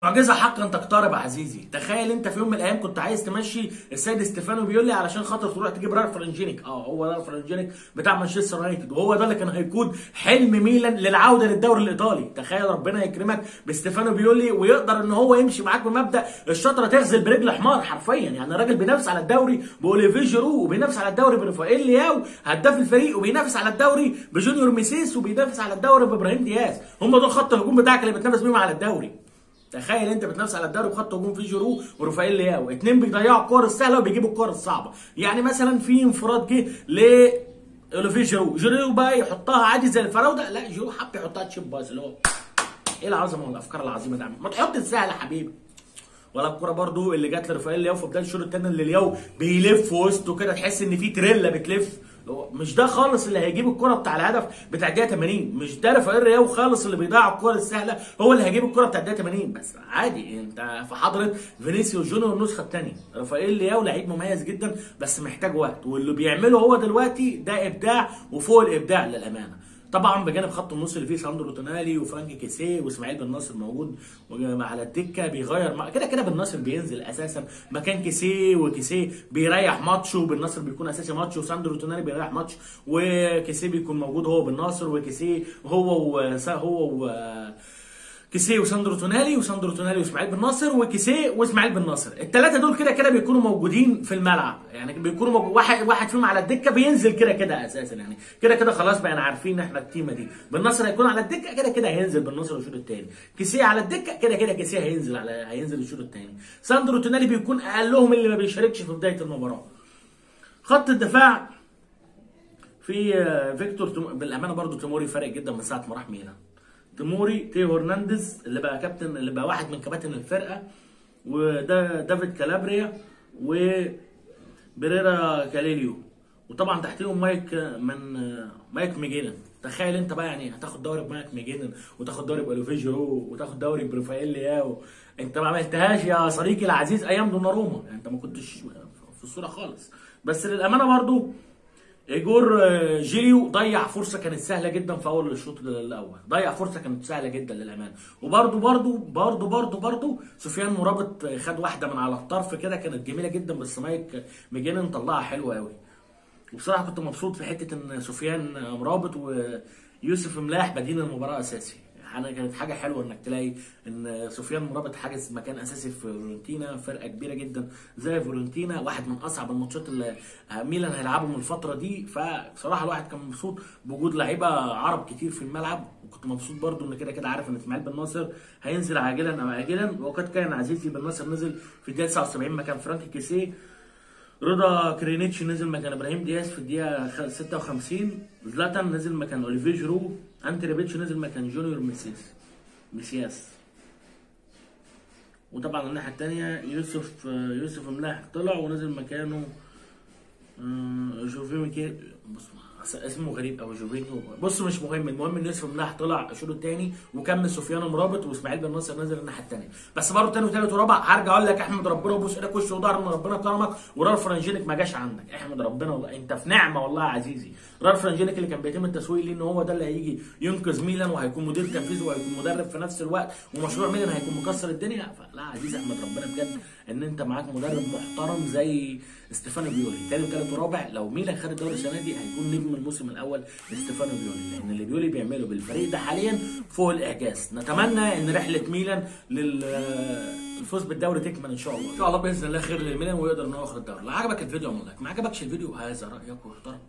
معجزة حقا تقترب عزيزي تخيل انت في يوم من الايام كنت عايز تمشي السيد ستيفانو بيولي علشان خاطر تروح تجيب رالف فرنجينيك اه هو رالف فرنجينيك بتاع مانشستر يونايتد وهو ده اللي كان هيكون حلم ميلان للعوده للدوري الايطالي تخيل ربنا يكرمك بستيفانو بيولي ويقدر ان هو يمشي معاك بمبدا الشطره تغزل برجل حمار حرفيا يعني الراجل بينافس على الدوري باوليفيه جيرو وبينافس على الدوري برافائيل لياو هداف الفريق وبينافس على الدوري بجونيور ميسيس وبينافس على الدوري بابراهيم دياز هم دول خط الهجوم بتاعك اللي بتنافس بيهم على الدوري تخيل انت بتنافس على الدوري بخط هجوم فيه جيرو ورافائيل لياو اتنين بيضيعوا الكور السهله وبيجيبوا الكور الصعبه يعني مثلا في انفراد جه ل اوليفيه جيرو جيرو بقى يحطها عادي زي الفراوده لا جيرو حب يحطها تشيب باص اللي هو ايه العظمه والافكار العظيمه دي ما تحط السهل يا حبيبي ولا الكوره برضو اللي جت لرافائيل لياو في بدايه الشوط الثاني اللي لياو بيلف في وسطه كده تحس ان في تريلا بتلف هو مش ده خالص اللي هيجيب الكره بتاع الهدف بتاع الدقيقه 80 مش ده رافائيل لياو خالص اللي بيضيع الكره السهله هو اللي هيجيب الكره بتاع الدقيقه 80 بس عادي انت في حضره فينيسيوس جونيور النسخه الثانيه رافائيل لياو لعيب مميز جدا بس محتاج وقت واللي بيعمله هو دلوقتي ده ابداع وفوق الابداع للامانه طبعا بجانب خط النص اللي فيه ساندرو تونالي وفرانك كيسيه واسماعيل بن ناصر موجود على الدكه بيغير مع... كده كده بن ناصر بينزل اساسا مكان كيسيه وكيسيه بيريح ماتش وبن ناصر بيكون اساسي ماتش وساندرو تونالي بيريح ماتش وكيسيه بيكون موجود هو بن ناصر وكيسيه هو و... هو و... كيسيه وساندرو تونالي وساندرو تونالي واسماعيل بن ناصر وكيسيه واسماعيل بن ناصر الثلاثه دول كده كده بيكونوا موجودين في الملعب يعني بيكونوا موجود واحد واحد فيهم على الدكه بينزل كده كده اساسا يعني كده كده خلاص بقينا عارفين احنا التيمه دي بن ناصر هيكون على الدكه كده كده هينزل بن ناصر الشوط الثاني كيسيه على الدكه كده كده كيسيه هينزل على هينزل الشوط الثاني ساندرو تونالي بيكون اقلهم اللي ما بيشاركش في بدايه المباراه خط الدفاع في فيكتور تم... بالامانه برضو تيموري فارق جدا من ساعه ما راح ميلان تيموري تيو هرنانديز اللي بقى كابتن اللي بقى واحد من كباتن الفرقه وده دافيد كالابريا و بريرا كاليليو وطبعا تحتيهم مايك من مايك ميجينن تخيل انت بقى يعني هتاخد دوري بمايك ميجينن وتاخد دوري بالوفيجيرو وتاخد دوري برافائيل لياو انت ما عملتهاش يا صديقي العزيز ايام دوناروما يعني انت ما كنتش في الصوره خالص بس للامانه برضو ايجور جيليو ضيع فرصه كانت سهله جدا في اول الشوط الاول ضيع فرصه كانت سهله جدا للامانه وبرده برده برده برده برده سفيان مرابط خد واحده من على الطرف كده كانت جميله جدا بس مايك ميجينن طلعها حلوه قوي وبصراحه كنت مبسوط في حته ان سفيان مرابط ويوسف ملاح بادين المباراه اساسي انا كانت حاجه حلوه انك تلاقي ان سفيان مرابط حاجز مكان اساسي في فيورنتينا فرقه كبيره جدا زي فيورنتينا واحد من اصعب الماتشات اللي ميلان هيلعبهم الفتره دي فبصراحه الواحد كان مبسوط بوجود لعيبه عرب كتير في الملعب وكنت مبسوط برضو ان كده كده عارف ان اسماعيل بن ناصر هينزل عاجلا او اجلا وقد كان عزيزي بن ناصر نزل في الدقيقه 79 مكان فرانك كيسيه رضا كرينيتش نزل مكان ابراهيم دياز في الدقيقه 56 زلاتان نزل مكان اوليفيه جيرو انتي ريبيتش نزل مكان جونيور ميسيس ميسياس وطبعا الناحيه الثانيه يوسف يوسف ملاح طلع ونزل مكانه جوفي ميكي بص اسمه غريب قوي جوفينيو بص مش مهم المهم ان يوسف ملاح طلع الشوط الثاني وكمل سفيان مرابط واسماعيل بن ناصر نزل الناحيه الثانيه بس برضه ثاني وثالث ورابع هرجع اقول لك احمد ربنا وبوس ايدك وش وظهر ان ربنا كرمك ورالف فرانجينيك ما جاش عندك احمد ربنا والله انت في نعمه والله يا عزيزي رالف فرانجينيك اللي كان بيتم التسويق ليه ان هو ده اللي هيجي ينقذ ميلان وهيكون مدير تنفيذي وهيكون مدرب في نفس الوقت ومشروع ميلان هيكون مكسر الدنيا فلا عزيزي احمد ربنا بجد ان انت معاك مدرب محترم زي ستيفانو بيولي ثاني وثالث ورابع لو ميلان خد الدوري السنه دي هيكون نجم الموسم الاول ستيفانو بيولي لان اللي بيولي بيعمله بالفريق ده حاليا فوق الاعجاز نتمنى ان رحله ميلان للفوز بالدوري تكمل ان شاء الله ان شاء الله باذن الله خير للميلان ويقدر ان هو ياخد الدوري لو عجبك الفيديو اعمل لايك ما عجبكش الفيديو هذا رايك واحترم